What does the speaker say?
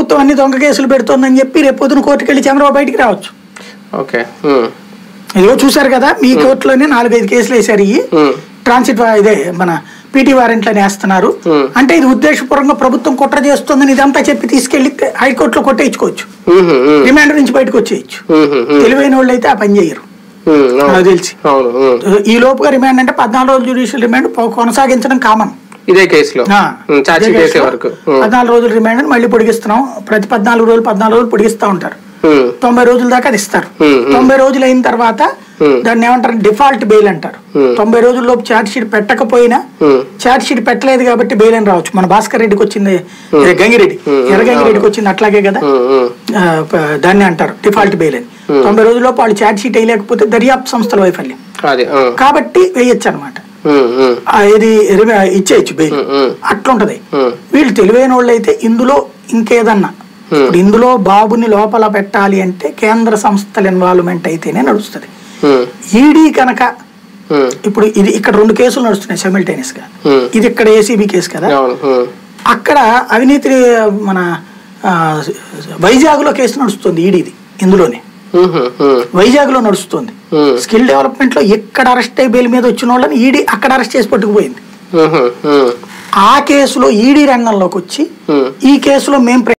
ప్రభుత్వం అన్ని దొంగ కేసులు పెడుతోందని చెప్పి రేపు పొద్దున కోర్టుకు వెళ్ళి చంద్రబాబు బయటికి రావచ్చు ఓకే ఉమ్, ఇదిగో చూశారు కదా మీ కోర్టులోనే నాలుగైదు కేసులు వేశారు ఇవి ఉమ్, ట్రాన్సిట్ వా- ఇదే మన పీటీ వారెంట్లని వేస్తున్నారు Hmm. అంటే ఇది ఉద్దేశపూర్వకంగా ప్రభుత్వం కుట్ర చేస్తుందని ఇదంతా చెప్పి తీసుకెళ్లి హైకోర్టులో కొట్టేయించుకోవచ్చు ఉమ్, ఉమ్, రిమాండ్ నుంచి బయటకు వచ్చేయచ్చు ఉమ్, ఉమ్, తెలివైన వాళ్ళు అయితే ఆ పని చేయరు ఉమ్, అవును. నాకు తెలిసి అవును ఉమ్. ఈ లోపుగా రిమాండ్ అంటే పద్నాలుగు రోజులు జ్యుడిషియల్ రిమాండ్ పో- కొనసాగించడం కామన్ ఇదే కేసులో ఉమ్, ఛార్జ్ షీట్ వేసే వరకు ఉమ్, పద్నాలుగు రోజులు రిమాండ్ మళ్ళీ పొడిగిస్తున్నాం ప్రతి పద్నాలుగు రోజులు పద్నాలుగు రోజులు పొడిగిస్తా ఉంటారు ఉమ్, తొంభై రోజుల దాకా అది ఇస్తారు Hmm, hmm. తొంభై రోజులు అయిన తర్వాత Hmm. దాన్ని ఏమంటారు డిఫాల్ట్ బెయిల్ అంటారు Hmm. తొంభై రోజుల్లోపు ఛార్జ్ షీట్ పెట్టకపోయినా ఉమ్, ఛార్జ్ షీట్ పెట్టలేదు కాబట్టి బెయిల్ అని రావచ్చు మన భాస్కర్ రెడ్డికి వచ్చింది ఏ, గంగిరెడ్డి Hmm. ఎర్ర గంగిరెడ్డికి వచ్చింది అట్లాగే కదా ఉమ్, ఉమ్, ఆ, ప- దాన్ని అంటారు డిఫాల్ట్ బెయిల్ అని తొంభై రోజుల్లోపు వాళ్ళు ఛార్జ్ షీట్ వేయలేకపోతే దర్యాప్తు సంస్థల వైఫల్యం అదే ఉమ్, కాబట్టి వేయొచ్చు అనమాట ఉమ్, ఉమ్, ఇది రిమ- ఇచ్చేయచ్చు బెయిల్ ఉమ్, ఉమ్, అట్లుంటది ఉమ్, వీళ్ళు తెలివైన వాళ్ళు అయితే ఇందులో ఇంకేదన్నా ఇప్పుడు ఇందులో బాబుని లోపల పెట్టాలి అంటే కేంద్ర సంస్థల ఇన్వాల్వ్మెంట్ అయితేనే నడుస్తుంది ఉమ్, ఈడీ కనుక ఉమ్, ఇప్పుడు ఇది ఇక్కడ రెండు కేసులు నడుస్తున్నాయి సెమిల్టేనియస్ గా ఉమ్, ఇది ఇక్కడ ఏసీబీ కేసు కదా అవును ఉమ్, అక్కడ అవినీతి మన ఆ, వైజాగ్లో కేసు నడుస్తుంది ఈడీది ఇందులోనే ఉమ్, ఉమ్, వైజాగ్లో నడుస్తుంది ఉమ్, స్కిల్ డెవలప్మెంట్ లో ఎక్కడ అరెస్ట్ అయ్యి బెయిల్ మీద వచ్చిన వాళ్ళని ఈడీ అక్కడ అరెస్ట్ చేసి పట్టుకుపోయింది ఉమ్, ఉమ్, ఆ కేసులో ఈడీ రంగంలోకి వచ్చి ఉమ్. ఈ కేసులో మేము